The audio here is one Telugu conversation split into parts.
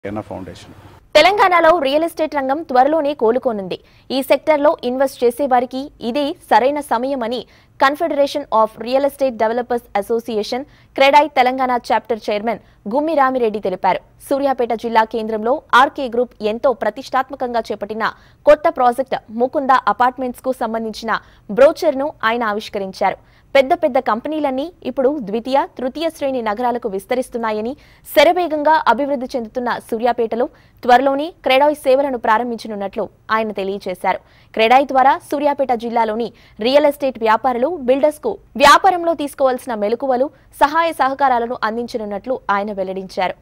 ఎన్న ఫౌండేషన్ తెలంగాణలో రియల్ ఎస్టేట్ రంగం త్వరలోనే కోలుకోనుంది ఈ సెక్టర్లో ఇన్వెస్ట్ చేసేవారికి ఇదే సరైన సమయమని confederation of real estate developers association CREDAI Telangana chapter chairman Gummi Ramireddy తెలిపారు సూర్యాపేట జిల్లా కేంద్రంలో ఆర్కే గ్రూప్ ఎంతో ప్రతిష్టాత్మకంగా చేపట్టిన కొత్త ప్రాజెక్ట్ ముకుంద అపార్ట్మెంట్స్ కు సంబంధించిన బ్రోచర్ ను ఆయన ఆవిష్కరించారు పెద్ద పెద్ద కంపెనీలన్నీ ఇప్పుడు ద్వితీయ తృతీయ శ్రేణి నగరాలకు విస్తరిస్తున్నాయని శరవేగంగా అభివృద్ధి చెందుతున్న సూర్యాపేటలో త్వరలోనే క్రెడాయ్ సేవలను ప్రారంభించనున్నట్లు ఆయన తెలియజేశారు క్రెడాయ్ ద్వారా సూర్యాపేట జిల్లాలోని రియల్ ఎస్టేట్ వ్యాపారులు బిల్డర్స్ కు వ్యాపారంలో తీసుకోవాల్సిన మెలకువలు సహాయ సహకారాలను అందించనున్నట్లు ఆయన వెల్లడించారు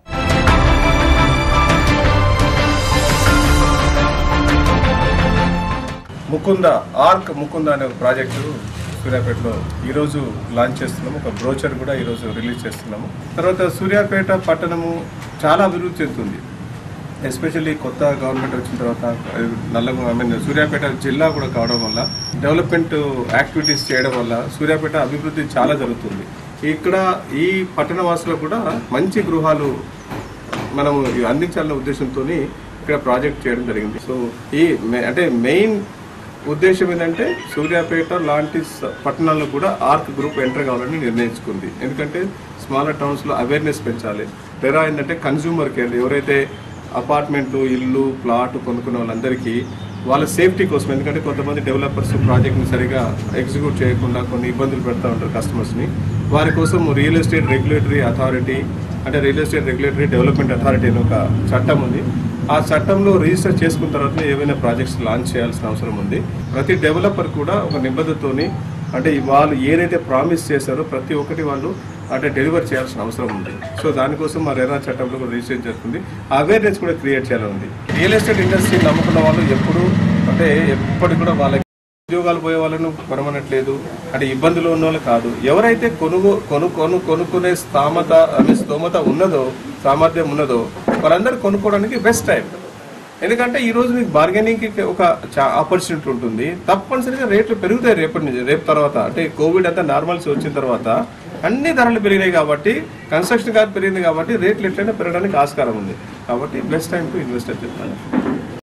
ముకుంద ఆర్క్ ముకుంద అనే ఒక ప్రాజెక్టు సూర్యాపేటలో ఈరోజు లాంచ్ చేస్తున్నాము ఒక బ్రోచర్ కూడా ఈరోజు రిలీజ్ చేస్తున్నాము తర్వాత సూర్యాపేట పట్టణము చాలా అభివృద్ధి చెందుతుంది ఎస్పెషల్లీ కొత్త గవర్నమెంట్ వచ్చిన తర్వాత నల్లగొండ ఐ మీన్ సూర్యాపేట జిల్లా కూడా కావడం వల్ల డెవలప్మెంట్ యాక్టివిటీస్ చేయడం వల్ల సూర్యాపేట అభివృద్ధి చాలా జరుగుతుంది ఇక్కడ ఈ పట్టణ వాసులకు కూడా మంచి గృహాలు మనము ఇవి అందించాలనే ఉద్దేశంతో ఇక్కడ ప్రాజెక్ట్ చేయడం జరిగింది సో ఈ మే- అంటే మెయిన్ ఉద్దేశం ఏంటంటే సూర్యాపేట లాంటి స- పట్టణాల్లో కూడా ఆర్క్ గ్రూప్ ఎంటర్ కావాలని నిర్ణయించుకుంది ఎందుకంటే స్మాలర్ టౌన్స్లో అవేర్నెస్ పెంచాలి లేదా ఏంటంటే కన్జ్యూమర్ కేర్ ఎవరైతే అపార్ట్మెంట్లు ఇల్లు ప్లాట్ కొనుక్కున్న వాళ్ళందరికీ వాళ్ళ సేఫ్టీ కోసం ఎందుకంటే కొంతమంది డెవలపర్స్ ప్రాజెక్ట్ని సరిగా ఎగ్జిక్యూట్ చేయకుండా కొన్ని ఇబ్బందులు పెడతా ఉంటారు కస్టమర్స్ని వారి కోసం రియల్ ఎస్టేట్ రెగ్యులేటరీ అథారిటీ అంటే real estate regulatory development authority అని ఒక చట్టం ఉంది ఆ చట్టంలో రిజిస్టర్ చేసుకున్న తర్వాత ఏవైనా ప్రాజెక్ట్స్ లాంచ్ చేయాల్సిన అవసరం ఉంది ప్రతి డెవలపర్ కూడా ఒక నిబద్ధతతోని అంటే వాళ్ళు ఏదైతే ప్రామిస్ చేశారో ప్రతి ఒక్కటి వాళ్ళు అంటే డెలివర్ చేయాల్సిన అవసరం ఉంది సో దానికోసం మా రెరా చట్టంలో కూడా రిజిస్టర్ చేస్తుంది అవేర్నెస్ కూడా క్రియేట్ చేయాలని ఉంది రియల్ ఎస్టేట్ ఇండస్ట్రీ నమ్ముకున్న వాళ్ళు ఎప్పుడు అంటే ఎప్పటికి కూడా వాళ్ళకి ఉద్యోగాలు పోయే వాళ్ళను కొనమనట్లేదు అంటే ఇబ్బందులు ఉన్న వాళ్ళు కాదు ఎవరైతే కొనుగో కొను కొను కొనుక్కునే స్థామత అనే స్తోమత ఉన్నదో సామర్థ్యం ఉన్నదో వాళ్ళందరూ కొనుక్కోవడానికి బెస్ట్ టైం ఎందుకంటే ఈ రోజు మీకు బార్గెనింగ్ కి ఒక ఆపర్చునిటీ ఉంటుంది తప్పనిసరిగా రేట్లు పెరుగుతాయి రేపటి నుంచి రేపు తర్వాత అంటే కోవిడ్ అంతా నార్మల్స్ వచ్చిన తర్వాత అన్ని ధరలు పెరిగినాయి కాబట్టి కన్స్ట్రక్షన్ కాదు పెరిగింది కాబట్టి రేట్లు ఎట్లయినా పెరగడానికి ఆస్కారం ఉంది కాబట్టి బెస్ట్ టైం టు ఇన్వెస్ట్ అని చెప్తాను